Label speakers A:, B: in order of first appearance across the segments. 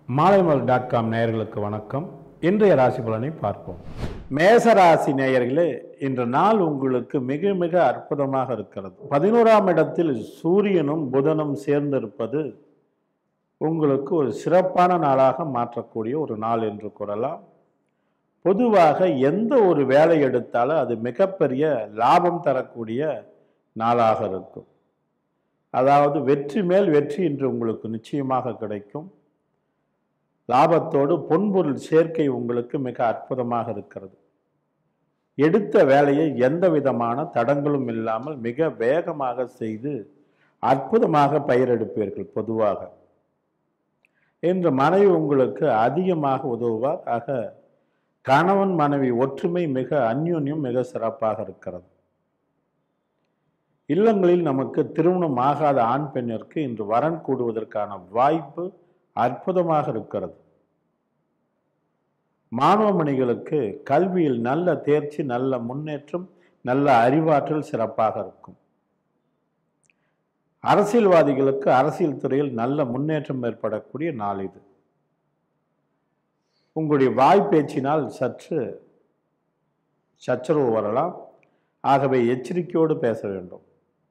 A: மாலைமல் dot com நேயர்களுக்கு வணக்கம் இன்றைய ராசி பலனை பார்ப்போம் மேசராசி நேயர்களே இன்று நாள் உங்களுக்கு மிக மிக அற்புதமாக இருக்கிறது பதினோராம் இடத்தில் சூரியனும் புதனும் சேர்ந்திருப்பது உங்களுக்கு ஒரு சிறப்பான நாளாக மாற்றக்கூடிய ஒரு நாள் என்று கூறலாம் பொதுவாக எந்த ஒரு வேலை எடுத்தாலும் அது மிகப்பெரிய லாபம் தரக்கூடிய நாளாக இருக்கும் அதாவது வெற்றி மேல் வெற்றி இன்று உங்களுக்கு நிச்சயமாக கிடைக்கும் லாபத்தோடு பொன்பொருள் சேர்க்கை உங்களுக்கு மிக அற்புதமாக இருக்கிறது எடுத்த வேலையை எந்த விதமான தடங்களும் இல்லாமல் மிக வேகமாக செய்து அற்புதமாக பயிரெடுப்பீர்கள் பொதுவாக இன்று மனைவி உங்களுக்கு அதிகமாக உதவுவார் ஆக கணவன் மனைவி ஒற்றுமை மிக அந்யோன்யம் மிக சிறப்பாக இருக்கிறது இல்லங்களில் நமக்கு திருமணம் ஆகாத ஆண் பெண்ணிற்கு இன்று வரன் கூடுவதற்கான வாய்ப்பு அற்புதமாக இருக்கிறது மாணவமணிகளுக்கு கல்வியில் நல்ல தேர்ச்சி நல்ல முன்னேற்றம் நல்ல அறிவாற்றல் சிறப்பாக இருக்கும் அரசியல்வாதிகளுக்கு அரசியல் துறையில் நல்ல முன்னேற்றம் ஏற்படக்கூடிய நாள் இது உங்களுடைய வாய் பேச்சினால் சற்று சச்சரவு வரலாம் ஆகவே எச்சரிக்கையோடு பேச வேண்டும்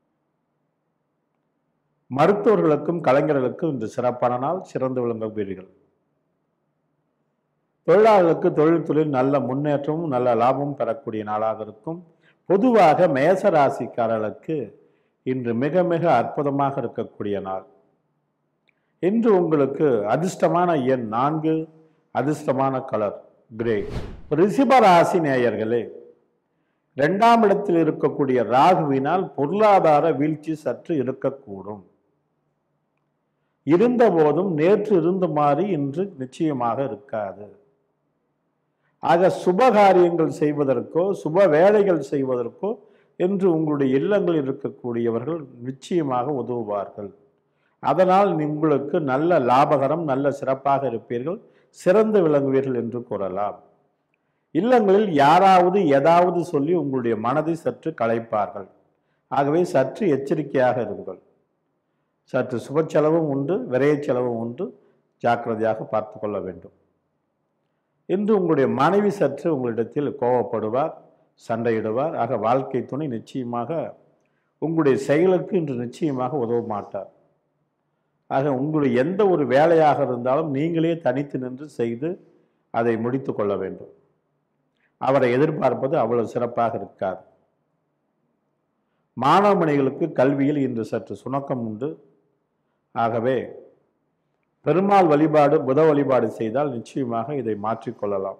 A: மருத்துவர்களுக்கும் கலைஞர்களுக்கும் இன்று சிறப்பான நாள் சிறந்து விளங்குவீர்கள் தொழிலாளர்களுக்கு தொழில்துறையில் நல்ல முன்னேற்றமும் நல்ல லாபமும் பெறக்கூடிய நாளாக இருக்கும் பொதுவாக மேச ராசிக்காரர்களுக்கு இன்று மிக மிக அற்புதமாக இருக்கக்கூடிய நாள் இன்று உங்களுக்கு அதிர்ஷ்டமான எண் நான்கு அதிர்ஷ்டமான கலர் கிரே ரிஷப ராசி நேயர்களே இரண்டாம் இடத்தில் இருக்கக்கூடிய ராகுவினால் பொருளாதார வீழ்ச்சி சற்று இருக்கக்கூடும் இருந்தபோதும் நேற்று இருந்த மாதிரி இன்று நிச்சயமாக இருக்காது ஆக சுப காரியங்கள் செய்வதற்கோ சுப வேலைகள் செய்வதற்கோ என்று உங்களுடைய இல்லங்களில் இருக்கக்கூடியவர்கள் நிச்சயமாக உதவுவார்கள் அதனால் உங்களுக்கு நல்ல லாபகரம் நல்ல சிறப்பாக இருப்பீர்கள் சிறந்து விளங்குவீர்கள் என்று கூறலாம் இல்லங்களில் யாராவது ஏதாவது சொல்லி உங்களுடைய மனதை சற்று களைப்பார்கள் ஆகவே சற்று எச்சரிக்கையாக இருங்கள் சற்று சுப செலவும் உண்டு விரைய செலவும் உண்டு ஜாக்கிரதையாக பார்த்து கொள்ள வேண்டும் இன்று உங்களுடைய மனைவி சற்று உங்களிடத்தில் கோவப்படுவார் சண்டையிடுவார் ஆக வாழ்க்கை துணை நிச்சயமாக உங்களுடைய செயலுக்கு இன்று நிச்சயமாக உதவ மாட்டார் ஆக உங்களுடைய எந்த ஒரு வேலையாக இருந்தாலும் நீங்களே தனித்து நின்று செய்து அதை முடித்து கொள்ள வேண்டும் அவரை எதிர்பார்ப்பது அவ்வளவு சிறப்பாக இருக்காது மாணவமணிகளுக்கு கல்வியில் இன்று சற்று சுணக்கம் உண்டு ஆகவே பெருமாள் வழிபாடு புத வழிபாடு செய்தால் நிச்சயமாக இதை மாற்றிக்கொள்ளலாம்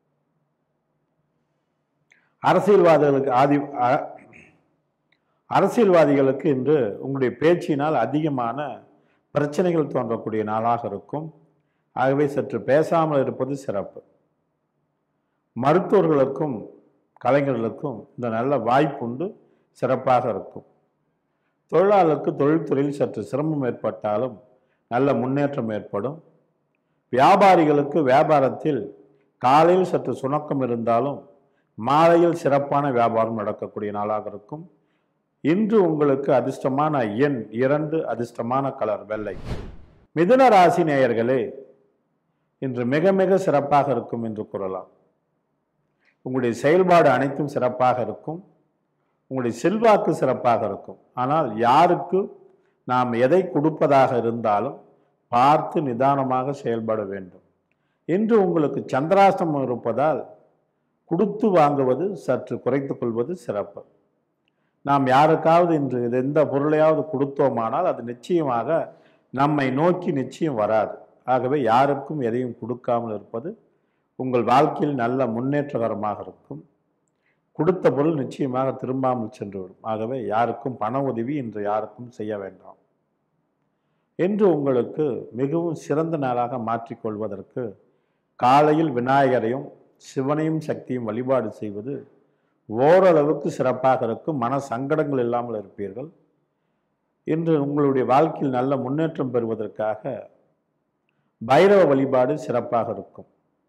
A: அரசியல்வாதிகளுக்கு ஆதி அ- அரசியல்வாதிகளுக்கு இன்று உங்களுடைய பேச்சினால் அதிகமான பிரச்சனைகள் தோன்றக்கூடிய நாளாக இருக்கும் ஆகவே சற்று பேசாமல் இருப்பது சிறப்பு மருத்துவர்களுக்கும் கலைஞர்களுக்கும் இந்த நல்ல வாய்ப்புண்டு சிறப்பாக இருக்கும் தொழிலாளருக்கு தொழில்துறையில் சற்று சிரமம் ஏற்பட்டாலும் நல்ல முன்னேற்றம் ஏற்படும் வியாபாரிகளுக்கு வியாபாரத்தில் காலையில் சற்று சுணக்கம் இருந்தாலும் மாலையில் சிறப்பான வியாபாரம் நடக்கக்கூடிய நாளாக இருக்கும் இன்று உங்களுக்கு அதிர்ஷ்டமான எண் இரண்டு அதிர்ஷ்டமான கலர் வெள்ளை மிதுன ராசி நேயர்களே இன்று மிக மிக சிறப்பாக இருக்கும் என்று கூறலாம் உங்களுடைய செயல்பாடு அனைத்தும் சிறப்பாக இருக்கும் உங்களுடைய செல்வாக்கு சிறப்பாக இருக்கும் ஆனால் யாருக்கு நாம் எதை கொடுப்பதாக இருந்தாலும் பார்த்து நிதானமாக செயல்பட வேண்டும் இன்று உங்களுக்கு சந்திராஷ்டமம் இருப்பதால் கொடுத்து வாங்குவது சற்று குறைத்துக் கொள்வது சிறப்பு நாம் யாருக்காவது இன்று இது எந்த பொருளையாவது கொடுத்தோமானால் அது நிச்சயமாக நம்மை நோக்கி நிச்சயம் வராது ஆகவே யாருக்கும் எதையும் கொடுக்காமல் இருப்பது உங்கள் வாழ்க்கையில் நல்ல முன்னேற்றகரமாக இருக்கும் கொடுத்த பொருள் நிச்சயமாக திரும்பாமல் சென்றுவிடும் ஆகவே யாருக்கும் பண உதவி இன்று யாருக்கும் செய்ய வேண்டாம் என்று உங்களுக்கு மிகவும் சிறந்த நாளாக மாற்றிக்கொள்வதற்கு காலையில் விநாயகரையும் சிவனையும் சக்தியும் வழிபாடு செய்வது ஓரளவுக்கு சிறப்பாக இருக்கும் மன சங்கடங்கள் இல்லாமல் இருப்பீர்கள் இன்று உங்களுடைய வாழ்க்கையில் நல்ல முன்னேற்றம் பெறுவதற்காக பைரவ வழிபாடு சிறப்பாக இருக்கும்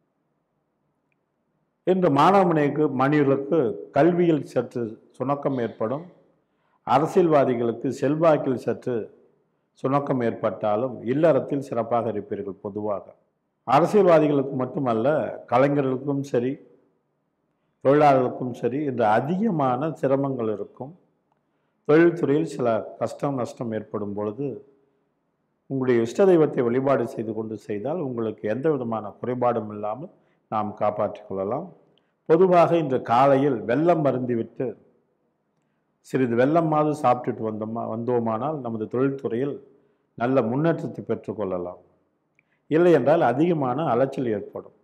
A: இன்று மாணவமணிக்கு மணிகளுக்கு கல்வியில் சற்று சுணக்கம் ஏற்படும் அரசியல்வாதிகளுக்கு செல்வாக்கில் சற்று சுணக்கம் ஏற்பட்டாலும் இல்லறத்தில் சிறப்பாக இருப்பீர்கள் பொதுவாக அரசியல்வாதிகளுக்கு மட்டுமல்ல கலைஞர்களுக்கும் சரி தொழிலாளர்களுக்கும் சரி இந்த அதிகமான சிரமங்கள் இருக்கும் தொழில்துறையில் சில கஷ்டம் நஷ்டம் ஏற்படும் பொழுது உங்களுடைய இஷ்ட தெய்வத்தை வழிபாடு செய்து கொண்டு செய்தால் உங்களுக்கு எந்த விதமான குறைபாடும் இல்லாமல் நாம் காப்பாற்றிக் கொள்ளலாம் பொதுவாக இன்று காலையில் வெள்ளம் மருந்திவிட்டு சிறிது வெள்ளமாவது சாப்பிட்டுட்டு வந்தோமா வந்தோமானால் நமது தொழில்துறையில் நல்ல முன்னேற்றத்தை பெற்றுக்கொள்ளலாம் இல்லை என்றால் அதிகமான அலைச்சல் ஏற்படும்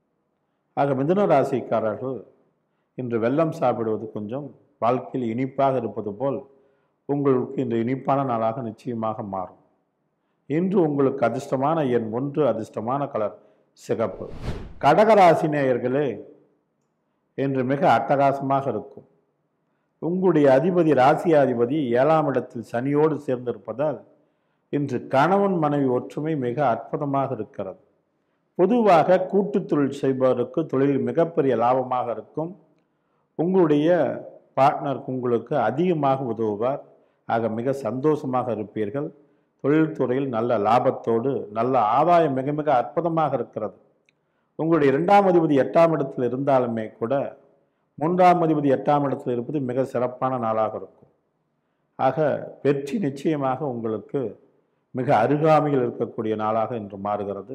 A: ஆக மிதுன ராசிக்காரர்கள் இன்று வெள்ளம் சாப்பிடுவது கொஞ்சம் வாழ்க்கையில் இனிப்பாக இருப்பது போல் உங்களுக்கு இந்த இனிப்பான நாளாக நிச்சயமாக மாறும் இன்று உங்களுக்கு அதிர்ஷ்டமான எண் ஒன்று அதிர்ஷ்டமான கலர் சிகப்பு கடகராசி நேயர்களே இன்று மிக அட்டகாசமாக இருக்கும் உங்களுடைய அதிபதி ராசியாதிபதி ஏழாம் இடத்தில் சனியோடு சேர்ந்திருப்பதால் இன்று கணவன் மனைவி ஒற்றுமை மிக அற்புதமாக இருக்கிறது பொதுவாக கூட்டுத் தொழில் செய்பவருக்கு தொழில் மிகப்பெரிய லாபமாக இருக்கும் உங்களுடைய பார்ட்னர் உங்களுக்கு அதிகமாக உதவுவார் ஆக மிக சந்தோஷமாக இருப்பீர்கள் தொழில்துறையில் நல்ல லாபத்தோடு நல்ல ஆதாயம் மிக மிக அற்புதமாக இருக்கிறது உங்களுடைய இரண்டாம் அதிபதி எட்டாம் இடத்தில் இருந்தாலுமே கூட மூன்றாம் அதிபதி எட்டாம் இடத்தில் இருப்பது மிக சிறப்பான நாளாக இருக்கும் ஆக வெற்றி நிச்சயமாக உங்களுக்கு மிக அருகாமையில் இருக்கக்கூடிய நாளாக இன்று மாறுகிறது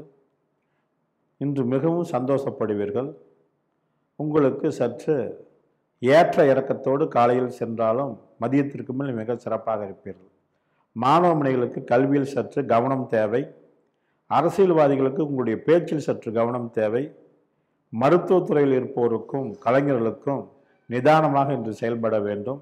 A: இன்று மிகவும் சந்தோஷப்படுவீர்கள் உங்களுக்கு சற்று ஏற்ற இறக்கத்தோடு காலையில் சென்றாலும் மதியத்திற்கு மேல் மிக சிறப்பாக இருப்பீர்கள் மாணவமணிகளுக்கு கல்வியில் சற்று கவனம் தேவை அரசியல்வாதிகளுக்கு உங்களுடைய பேச்சில் சற்று கவனம் தேவை மருத்துவத்துறையில் இருப்போருக்கும் கலைஞர்களுக்கும் நிதானமாக இன்று செயல்பட வேண்டும்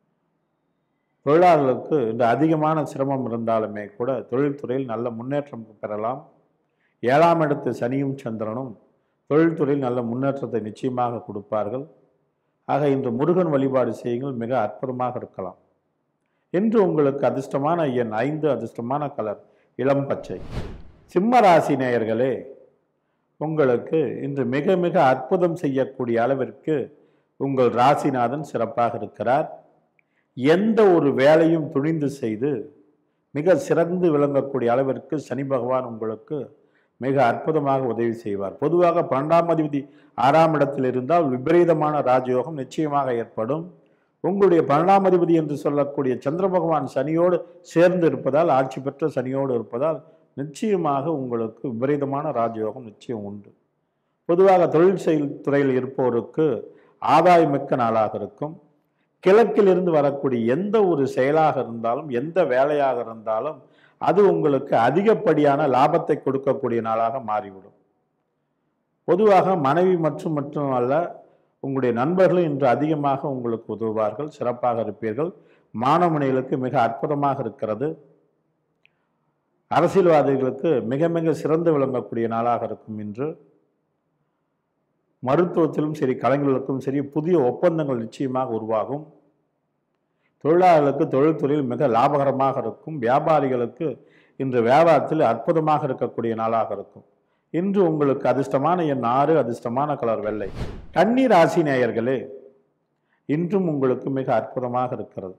A: தொழிலாளர்களுக்கு இன்று அதிகமான சிரமம் இருந்தாலுமே கூட தொழில்துறையில் நல்ல முன்னேற்றம் பெறலாம் ஏழாம் இடத்து சனியும் சந்திரனும் தொழில்துறையில் நல்ல முன்னேற்றத்தை நிச்சயமாக கொடுப்பார்கள் ஆக இன்று முருகன் வழிபாடு செய்யுங்கள் மிக அற்புதமாக இருக்கலாம் இன்று உங்களுக்கு அதிர்ஷ்டமான எண் ஐந்து அதிர்ஷ்டமான கலர் இளம் பச்சை சிம்ம ராசி நேயர்களே உங்களுக்கு இன்று மிக மிக அற்புதம் செய்யக்கூடிய அளவிற்கு உங்கள் ராசிநாதன் சிறப்பாக இருக்கிறார் எந்த ஒரு வேலையும் துணிந்து செய்து மிக சிறந்து விளங்கக்கூடிய அளவிற்கு சனி பகவான் உங்களுக்கு மிக அற்புதமாக உதவி செய்வார் பொதுவாக பன்னெண்டாம் அதிபதி ஆறாம் இடத்தில் இருந்தால் விபரீதமான ராஜயோகம் நிச்சயமாக ஏற்படும் உங்களுடைய பன்னெண்டாம் அதிபதி என்று சொல்லக்கூடிய சந்திர பகவான் சனியோடு சேர்ந்து இருப்பதால் ஆட்சி பெற்ற சனியோடு இருப்பதால் நிச்சயமாக உங்களுக்கு விபரீதமான ராஜயோகம் நிச்சயம் உண்டு பொதுவாக தொழில் செயல் துறையில் இருப்போருக்கு ஆதாயமிக்க நாளாக இருக்கும் கிழக்கிலிருந்து வரக்கூடிய எந்த ஒரு செயலாக இருந்தாலும் எந்த வேலையாக இருந்தாலும் அது உங்களுக்கு அதிகப்படியான லாபத்தை கொடுக்கக்கூடிய நாளாக மாறிவிடும் பொதுவாக மனைவி மற்றும் மற்றும் அல்ல உங்களுடைய நண்பர்களும் இன்று அதிகமாக உங்களுக்கு உதவுவார்கள் சிறப்பாக இருப்பீர்கள் மாணவனைகளுக்கு மிக அற்புதமாக இருக்கிறது அரசியல்வாதிகளுக்கு மிக மிக சிறந்து விளங்கக்கூடிய நாளாக இருக்கும் இன்று மருத்துவத்திலும் சரி கலைஞர்களுக்கும் சரி புதிய ஒப்பந்தங்கள் நிச்சயமாக உருவாகும் தொழிலாளர்களுக்கு தொழில்துறையில் மிக லாபகரமாக இருக்கும் வியாபாரிகளுக்கு இன்று வியாபாரத்தில் அற்புதமாக இருக்கக்கூடிய நாளாக இருக்கும் இன்று உங்களுக்கு அதிர்ஷ்டமான எண் ஆறு அதிர்ஷ்டமான கலர் வெள்ளை கன்னி ராசி நேயர்களே இன்றும் உங்களுக்கு மிக அற்புதமாக இருக்கிறது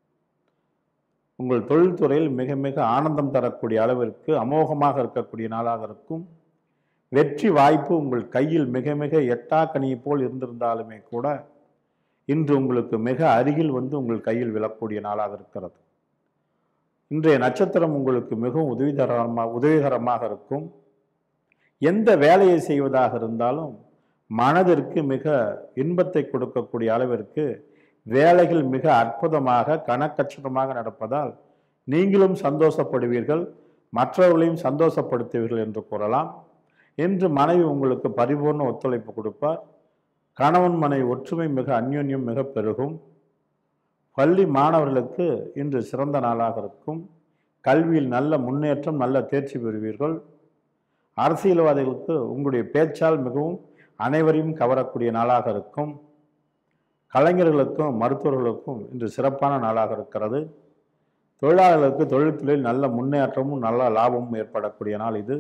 A: உங்கள் தொழில்துறையில் மிக மிக ஆனந்தம் தரக்கூடிய அளவிற்கு அமோகமாக இருக்கக்கூடிய நாளாக இருக்கும் வெற்றி வாய்ப்பு உங்கள் கையில் மிக மிக எட்டா கனியை போல் இருந்திருந்தாலுமே கூட இன்று உங்களுக்கு மிக அருகில் வந்து உங்கள் கையில் விழக்கூடிய நாளாக இருக்கிறது இன்றைய நட்சத்திரம் உங்களுக்கு மிகவும் உதவிகரமாக உதவிகரமாக இருக்கும் எந்த வேலையை செய்வதாக இருந்தாலும் மனதிற்கு மிக இன்பத்தை கொடுக்கக்கூடிய அளவிற்கு வேலைகள் மிக அற்புதமாக கனக்கச்சிதமாக நடப்பதால் நீங்களும் சந்தோஷப்படுவீர்கள் மற்றவர்களையும் சந்தோஷப்படுத்துவீர்கள் என்று கூறலாம் இன்று மனைவி உங்களுக்கு பரிபூர்ண ஒத்துழைப்பு கொடுப்பார் கணவன் மனைவி ஒற்றுமை மிக அந்யோன்யம் மிக பெருகும் பள்ளி மாணவர்களுக்கு இன்று சிறந்த நாளாக இருக்கும் கல்வியில் நல்ல முன்னேற்றம் நல்ல தேர்ச்சி பெறுவீர்கள் அரசியல்வாதிகளுக்கு உங்களுடைய பேச்சால் மிகவும் அனைவரையும் கவரக்கூடிய நாளாக இருக்கும் கலைஞர்களுக்கும் மருத்துவர்களுக்கும் இன்று சிறப்பான நாளாக இருக்கிறது தொழிலாளர்களுக்கு தொழில்துறையில் நல்ல முன்னேற்றமும் நல்ல லாபமும் ஏற்படக்கூடிய நாள் இது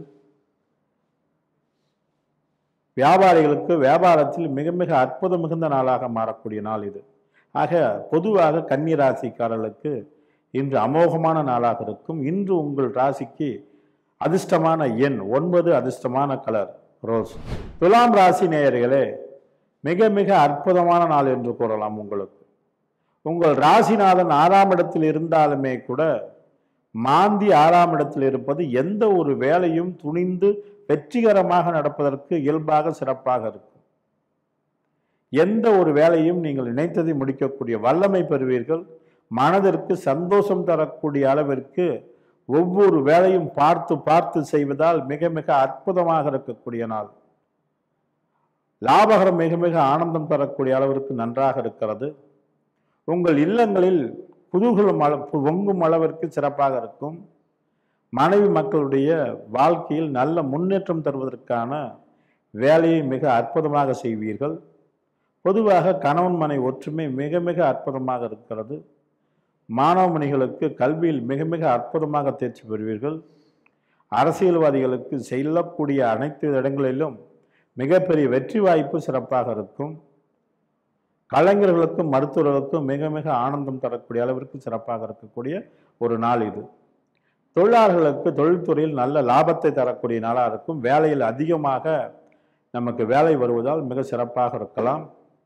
A: வியாபாரிகளுக்கு வியாபாரத்தில் மிக மிக அற்புதம் மிகுந்த நாளாக மாறக்கூடிய நாள் இது ஆக பொதுவாக கன்னி ராசிக்காரர்களுக்கு இன்று அமோகமான நாளாக இருக்கும் இன்று உங்கள் ராசிக்கு அதிர்ஷ்டமான எண் ஒன்பது அதிர்ஷ்டமான கலர் ரோஸ் துலாம் ராசி நேயர்களே மிக மிக அற்புதமான நாள் என்று கூறலாம் உங்களுக்கு உங்கள் ராசிநாதன் ஆறாம் இடத்தில் இருந்தாலுமே கூட மாந்தி ஆறாம் இடத்தில் இருப்பது எந்த ஒரு வேலையும் துணிந்து வெற்றிகரமாக நடப்பதற்கு இயல்பாக சிறப்பாக இருக்கும் எந்த ஒரு வேலையும் நீங்கள் நினைத்ததை முடிக்கக்கூடிய வல்லமை பெறுவீர்கள் மனதிற்கு சந்தோஷம் தரக்கூடிய அளவிற்கு ஒவ்வொரு வேலையும் பார்த்து பார்த்து செய்வதால் மிக மிக அற்புதமாக இருக்கக்கூடிய நாள் லாபகரம் மிக மிக ஆனந்தம் தரக்கூடிய அளவிற்கு நன்றாக இருக்கிறது உங்கள் இல்லங்களில் குதூகலம் அள பொங்கும் அளவிற்கு சிறப்பாக இருக்கும் மனைவி மக்களுடைய வாழ்க்கையில் நல்ல முன்னேற்றம் தருவதற்கான வேலையை மிக அற்புதமாக செய்வீர்கள் பொதுவாக கணவன் மனை ஒற்றுமை மிக மிக அற்புதமாக இருக்கிறது மாணவமணிகளுக்கு கல்வியில் மிக மிக அற்புதமாக தேர்ச்சி பெறுவீர்கள் அரசியல்வாதிகளுக்கு செல்லக்கூடிய அனைத்து இடங்களிலும் மிகப்பெரிய வெற்றி வாய்ப்பு சிறப்பாக இருக்கும் கலைஞர்களுக்கும் மருத்துவர்களுக்கும் மிக மிக ஆனந்தம் தரக்கூடிய அளவிற்கு சிறப்பாக இருக்கக்கூடிய ஒரு நாள் இது தொழிலாளர்களுக்கு தொழில்துறையில் நல்ல லாபத்தை தரக்கூடிய நாளாக இருக்கும் வேலையில் அதிகமாக நமக்கு வேலை வருவதால் மிக சிறப்பாக இருக்கலாம்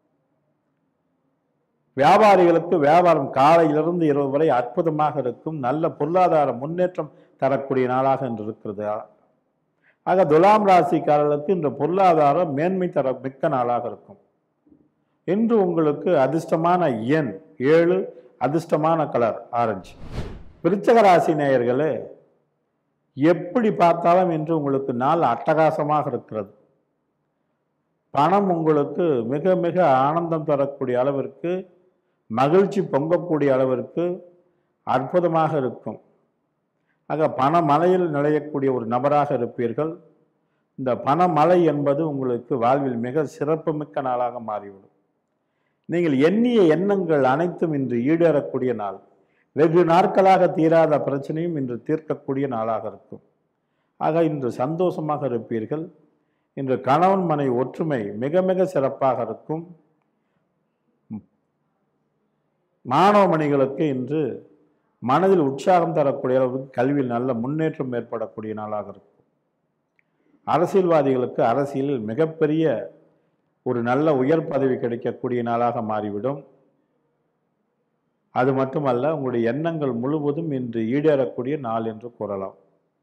A: வியாபாரிகளுக்கு வியாபாரம் காலையிலிருந்து இரவு வரை அற்புதமாக இருக்கும் நல்ல பொருளாதார முன்னேற்றம் தரக்கூடிய நாளாக இன்று இருக்கிறது ஆக துலாம் ராசிக்காரர்களுக்கு இன்று பொருளாதாரம் மேன்மை தர மிக்க நாளாக இருக்கும் இன்று உங்களுக்கு அதிர்ஷ்டமான எண் ஏழு அதிர்ஷ்டமான கலர் ஆரஞ்சு விருச்சக ராசி நேயர்களே எப்படி பார்த்தாலும் இன்று உங்களுக்கு நாள் அட்டகாசமாக இருக்கிறது பணம் உங்களுக்கு மிக மிக ஆனந்தம் தரக்கூடிய அளவிற்கு மகிழ்ச்சி பொங்கக்கூடிய அளவிற்கு அற்புதமாக இருக்கும் ஆக பணமலையில் நுழையக்கூடிய ஒரு நபராக இருப்பீர்கள் இந்த பணமலை என்பது உங்களுக்கு வாழ்வில் மிக சிறப்புமிக்க நாளாக மாறிவிடும் நீங்கள் எண்ணிய எண்ணங்கள் அனைத்தும் இன்று ஈடேறக்கூடிய நாள் வெகு நாட்களாக தீராத பிரச்சனையும் இன்று தீர்க்கக்கூடிய நாளாக இருக்கும் ஆக இன்று சந்தோஷமாக இருப்பீர்கள் இன்று கணவன் மனை ஒற்றுமை மிக மிக சிறப்பாக இருக்கும் மாணவ மணிகளுக்கு இன்று மனதில் உற்சாகம் தரக்கூடிய அளவுக்கு கல்வியில் நல்ல முன்னேற்றம் ஏற்படக்கூடிய நாளாக இருக்கும் அரசியல்வாதிகளுக்கு அரசியலில் மிகப்பெரிய ஒரு நல்ல உயர் பதவி கிடைக்கக்கூடிய நாளாக மாறிவிடும் அது மட்டுமல்ல உங்களுடைய எண்ணங்கள் முழுவதும் இன்று ஈடேறக்கூடிய நாள் என்று கூறலாம்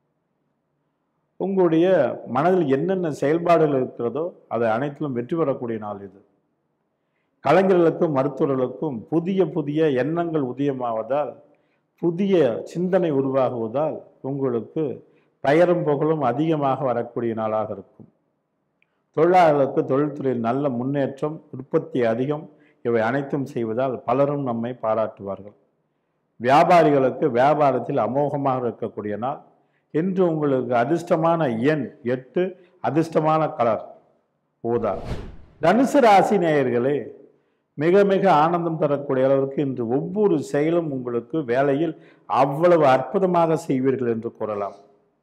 A: உங்களுடைய மனதில் என்னென்ன செயல்பாடுகள் இருக்கிறதோ அதை அனைத்திலும் வெற்றி பெறக்கூடிய நாள் இது கலைஞர்களுக்கும் மருத்துவர்களுக்கும் புதிய புதிய எண்ணங்கள் உதயமாவதால் புதிய சிந்தனை உருவாகுவதால் உங்களுக்கு பெயரும் புகழும் அதிகமாக வரக்கூடிய நாளாக இருக்கும் தொழிலாளர்களுக்கு தொழில்துறையில் நல்ல முன்னேற்றம் உற்பத்தி அதிகம் இவை அனைத்தும் செய்வதால் பலரும் நம்மை பாராட்டுவார்கள் வியாபாரிகளுக்கு வியாபாரத்தில் அமோகமாக இருக்கக்கூடிய நாள் இன்று உங்களுக்கு அதிர்ஷ்டமான எண் எட்டு அதிர்ஷ்டமான கலர் ஊதா தனுசு ராசி நேயர்களே மிக மிக ஆனந்தம் தரக்கூடிய அளவிற்கு இன்று ஒவ்வொரு செயலும் உங்களுக்கு வேலையில் அவ்வளவு அற்புதமாக செய்வீர்கள் என்று கூறலாம்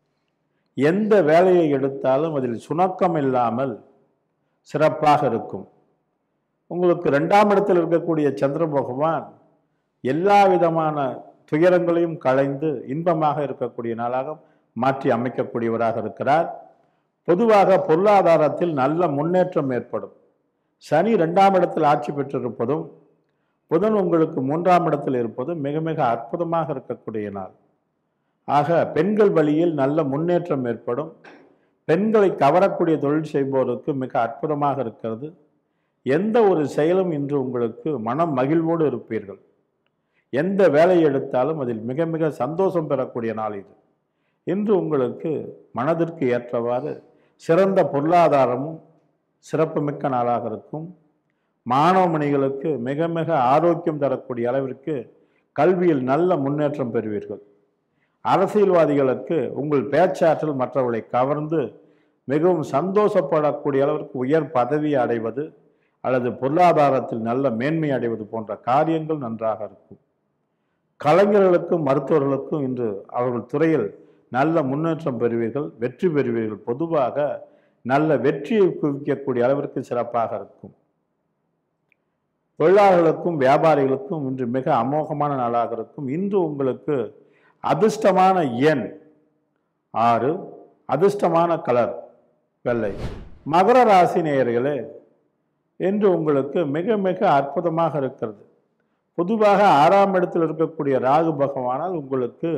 A: எந்த வேலையை எடுத்தாலும் அதில் சுணக்கம் இல்லாமல் சிறப்பாக இருக்கும் உங்களுக்கு ரெண்டாம் இடத்தில் இருக்கக்கூடிய சந்திர பகவான் எல்லா விதமான துயரங்களையும் களைந்து இன்பமாக இருக்கக்கூடிய நாளாக மாற்றி அமைக்கக்கூடியவராக இருக்கிறார் பொதுவாக பொருளாதாரத்தில் நல்ல முன்னேற்றம் ஏற்படும் சனி ரெண்டாம் இடத்தில் ஆட்சி பெற்றிருப்பதும் புதன் உங்களுக்கு மூன்றாம் இடத்தில் இருப்பதும் மிக மிக அற்புதமாக இருக்கக்கூடிய நாள் ஆக பெண்கள் வழியில் நல்ல முன்னேற்றம் ஏற்படும் பெண்களை கவரக்கூடிய தொழில் செய்பவருக்கு மிக அற்புதமாக இருக்கிறது எந்த ஒரு செயலும் இன்று உங்களுக்கு மனம் மகிழ்வோடு இருப்பீர்கள் எந்த வேலையை எடுத்தாலும் அதில் மிக மிக சந்தோஷம் பெறக்கூடிய நாள் இது இன்று உங்களுக்கு மனதிற்கு ஏற்றவாறு சிறந்த பொருளாதாரமும் சிறப்புமிக்க நாளாக இருக்கும் மாணவமணிகளுக்கு மிக மிக ஆரோக்கியம் தரக்கூடிய அளவிற்கு கல்வியில் நல்ல முன்னேற்றம் பெறுவீர்கள் அரசியல்வாதிகளுக்கு உங்கள் பேச்சாற்றல் மற்றவர்களை கவர்ந்து மிகவும் சந்தோஷப்படக்கூடிய அளவிற்கு உயர் பதவி அடைவது அல்லது பொருளாதாரத்தில் நல்ல மேன்மை அடைவது போன்ற காரியங்கள் நன்றாக இருக்கும் கலைஞர்களுக்கும் மருத்துவர்களுக்கும் இன்று அவர்கள் துறையில் நல்ல முன்னேற்றம் பெறுவீர்கள் வெற்றி பெறுவீர்கள் பொதுவாக நல்ல வெற்றியை குவிக்கக்கூடிய அளவிற்கு சிறப்பாக இருக்கும் தொழிலாளர்களுக்கும் வியாபாரிகளுக்கும் இன்று மிக அமோகமான நாளாக இருக்கும் இன்று உங்களுக்கு அதிர்ஷ்டமான எண் ஆறு அதிர்ஷ்டமான கலர் வெள்ளை மகர ராசி நேயர்களே என்று உங்களுக்கு மிக மிக அற்புதமாக இருக்கிறது பொதுவாக ஆறாம் இடத்தில் இருக்கக்கூடிய ராகு பகவானால் உங்களுக்கு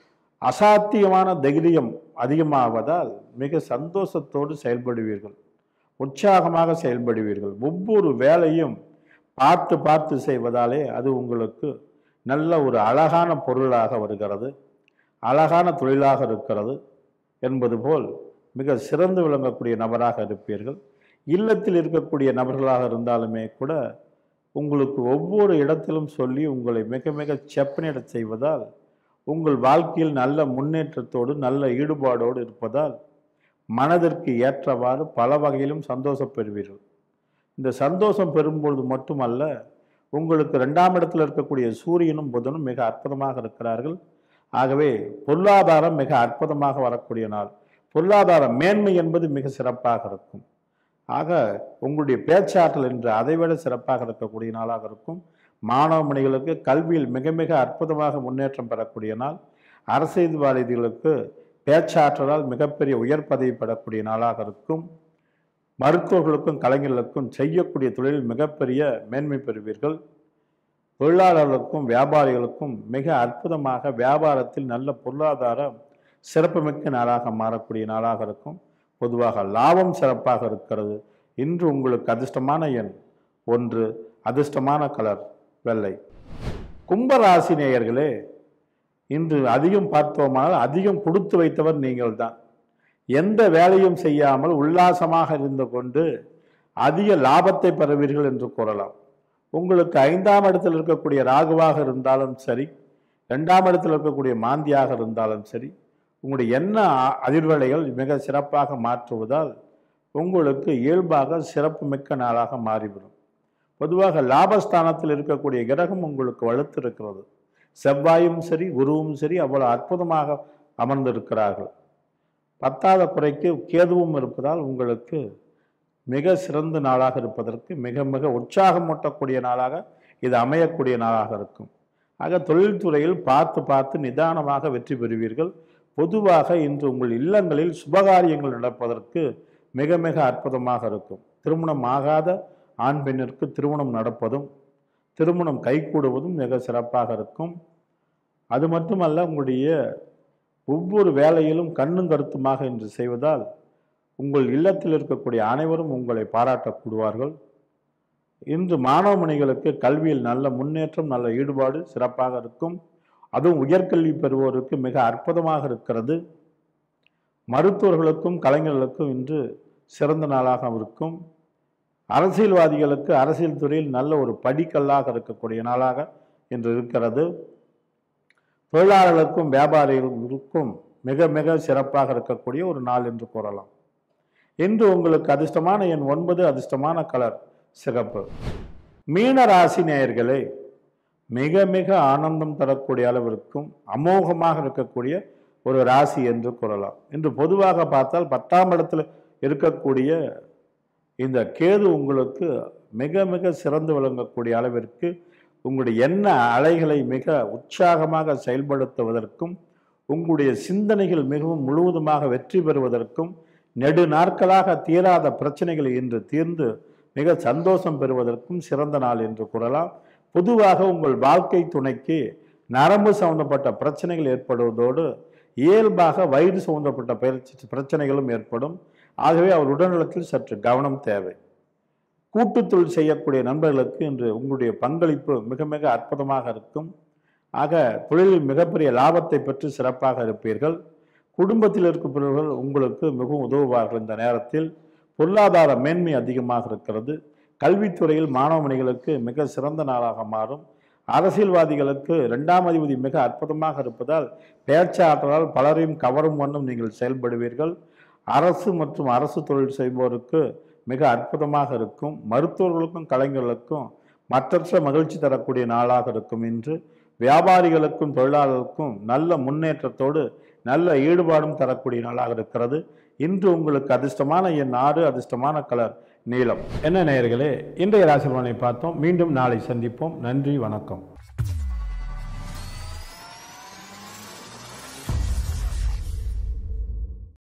A: அசாத்தியமான தைரியம் அதிகமாவதால் மிக சந்தோஷத்தோடு செயல்படுவீர்கள் உற்சாகமாக செயல்படுவீர்கள் ஒவ்வொரு வேலையும் பார்த்து பார்த்து செய்வதாலே அது உங்களுக்கு நல்ல ஒரு அழகான பொருளாக வருகிறது அழகான தொழிலாக இருக்கிறது என்பது போல் மிக சிறந்து விளங்கக்கூடிய நபராக இருப்பீர்கள் இல்லத்தில் இருக்கக்கூடிய நபர்களாக இருந்தாலுமே கூட உங்களுக்கு ஒவ்வொரு இடத்திலும் சொல்லி உங்களை மிக மிக செப்பனிட செய்வதால் உங்கள் வாழ்க்கையில் நல்ல முன்னேற்றத்தோடு நல்ல ஈடுபாடோடு இருப்பதால் மனதிற்கு ஏற்றவாறு பல வகையிலும் சந்தோஷம் பெறுவீர்கள் இந்த சந்தோஷம் பெறும்பொழுது மட்டுமல்ல உங்களுக்கு ரெண்டாம் இடத்தில் இருக்கக்கூடிய சூரியனும் புதனும் மிக அற்புதமாக இருக்கிறார்கள் ஆகவே பொருளாதாரம் மிக அற்புதமாக வரக்கூடிய நாள் பொருளாதார மேன்மை என்பது மிக சிறப்பாக இருக்கும் ஆக உங்களுடைய பேச்சாற்றல் என்று அதைவிட சிறப்பாக இருக்கக்கூடிய நாளாக இருக்கும் மாணவ மணிகளுக்கு கல்வியில் மிக மிக அற்புதமாக முன்னேற்றம் பெறக்கூடிய நாள் அரசியல்வாதிகளுக்கு பேச்சாற்றலால் மிகப்பெரிய உயர் பதவி பெறக்கூடிய நாளாக இருக்கும் மருத்துவர்களுக்கும் கலைஞர்களுக்கும் செய்யக்கூடிய தொழிலில் மிகப்பெரிய மேன்மை பெறுவீர்கள் தொழிலாளர்களுக்கும் வியாபாரிகளுக்கும் மிக அற்புதமாக வியாபாரத்தில் நல்ல பொருளாதார சிறப்புமிக்க நாளாக மாறக்கூடிய நாளாக இருக்கும் பொதுவாக லாபம் சிறப்பாக இருக்கிறது இன்று உங்களுக்கு அதிர்ஷ்டமான எண் ஒன்று அதிர்ஷ்டமான கலர் வெள்ளை கும்பராசி நேயர்களே இன்று அதிகம் பார்த்தோமானால் அதிகம் கொடுத்து வைத்தவர் நீங்கள்தான் எந்த வேலையும் செய்யாமல் உல்லாசமாக இருந்து கொண்டு அதிக லாபத்தை பெறுவீர்கள் என்று கூறலாம் உங்களுக்கு ஐந்தாம் இடத்தில் இருக்கக்கூடிய ராகுவாக இருந்தாலும் சரி ரெண்டாம் இடத்தில் இருக்கக்கூடிய மாந்தியாக இருந்தாலும் சரி உங்களுடைய எண்ண அ- அதிர்வலைகள் மிக சிறப்பாக மாற்றுவதால் உங்களுக்கு இயல்பாக சிறப்பு மிக்க நாளாக மாறிவிடும் பொதுவாக லாபஸ்தானத்தில் இருக்கக்கூடிய கிரகம் உங்களுக்கு வலுத்திருக்கிறது செவ்வாயும் சரி குருவும் சரி அவ்வளவு அற்புதமாக அமர்ந்திருக்கிறார்கள் பத்தாத குறைக்கு கேதுவும் இருப்பதால் உங்களுக்கு மிக சிறந்த நாளாக இருப்பதற்கு மிக மிக உற்சாகமூட்டக்கூடிய நாளாக இது அமையக்கூடிய நாளாக இருக்கும் ஆக தொழில்துறையில் பார்த்து பார்த்து நிதானமாக வெற்றி பெறுவீர்கள் பொதுவாக இன்று உங்கள் இல்லங்களில் சுபகாரியங்கள் நடப்பதற்கு மிக மிக அற்புதமாக இருக்கும் திருமணம் ஆகாத ஆண் பெண்ணிற்கு திருமணம் நடப்பதும் திருமணம் கைகூடுவதும் மிக சிறப்பாக இருக்கும் அது மட்டுமல்ல உங்களுடைய ஒவ்வொரு வேலையிலும் கண்ணும் கருத்துமாக இன்று செய்வதால் உங்கள் இல்லத்தில் இருக்கக்கூடிய அனைவரும் உங்களை பாராட்டக்கூடுவார்கள் இன்று மாணவ மணிகளுக்கு கல்வியில் நல்ல முன்னேற்றம் நல்ல ஈடுபாடு சிறப்பாக இருக்கும் அதுவும் உயர்கல்வி பெறுவோருக்கு மிக அற்புதமாக இருக்கிறது மருத்துவர்களுக்கும் கலைஞர்களுக்கும் இன்று சிறந்த நாளாக இருக்கும் அரசியல்வாதிகளுக்கு அரசியல் துறையில் நல்ல ஒரு படிக்கல்லாக இருக்கக்கூடிய நாளாக இன்று இருக்கிறது தொழிலாளர்களுக்கும் வியாபாரிகளுக்கும் மிக மிக சிறப்பாக இருக்கக்கூடிய ஒரு நாள் என்று கூறலாம் இன்று உங்களுக்கு அதிர்ஷ்டமான எண் ஒன்பது அதிர்ஷ்டமான கலர் சிகப்பு மீன ராசி நேயர்களே மிக மிக ஆனந்தம் தரக்கூடிய அளவிற்கும் அமோகமாக இருக்கக்கூடிய ஒரு ராசி என்று கூறலாம் இன்று பொதுவாக பார்த்தால் பத்தாம் இடத்துல இருக்கக்கூடிய இந்த கேது உங்களுக்கு மிக மிக சிறந்து விளங்கக்கூடிய அளவிற்கு உங்களுடைய எண்ண அலைகளை மிக உற்சாகமாக செயல்படுத்துவதற்கும் உங்களுடைய சிந்தனைகள் மிகவும் முழுவதுமாக வெற்றி பெறுவதற்கும் நெடு நாட்களாக தீராத பிரச்சனைகள் இன்று தீர்ந்து மிக சந்தோஷம் பெறுவதற்கும் சிறந்த நாள் என்று கூறலாம் பொதுவாக உங்கள் வாழ்க்கை துணைக்கு நரம்பு சம்பந்தப்பட்ட பிரச்சனைகள் ஏற்படுவதோடு இயல்பாக வயிறு சம்பந்தப்பட்ட பயிற்சி பிரச்சனைகளும் ஏற்படும் ஆகவே அவர் உடல்நலத்தில் சற்று கவனம் தேவை கூட்டுத் தொழில் செய்யக்கூடிய நண்பர்களுக்கு இன்று உங்களுடைய பங்களிப்பு மிக மிக அற்புதமாக இருக்கும் ஆக தொழிலில் மிகப்பெரிய லாபத்தை பெற்று சிறப்பாக இருப்பீர்கள் குடும்பத்தில் இருப்பவர்கள் உங்களுக்கு மிகவும் உதவுவார்கள் இந்த நேரத்தில் பொருளாதார மேன்மை அதிகமாக இருக்கிறது கல்வித்துறையில் மாணவமணிகளுக்கு மிக சிறந்த நாளாக மாறும் அரசியல்வாதிகளுக்கு இரண்டாம் அதிபதி மிக அற்புதமாக இருப்பதால் பேச்சாற்றலால் பலரையும் கவரும் வண்ணம் நீங்கள் செயல்படுவீர்கள் அரசு மற்றும் அரசு தொழில் செய்வோருக்கு மிக அற்புதமாக இருக்கும் மருத்துவர்களுக்கும் கலைஞர்களுக்கும் மற்றற்ற மகிழ்ச்சி தரக்கூடிய நாளாக இருக்கும் இன்று வியாபாரிகளுக்கும் தொழிலாளர்களுக்கும் நல்ல முன்னேற்றத்தோடு நல்ல ஈடுபாடும் தரக்கூடிய நாளாக இருக்கிறது இன்று உங்களுக்கு அதிர்ஷ்டமான எண் ஆறு அதிர்ஷ்டமான கலர் நீலம் என்ன நேயர்களே இன்றைய ராசி பலனை பார்த்தோம் மீண்டும் நாளை சந்திப்போம் நன்றி வணக்கம்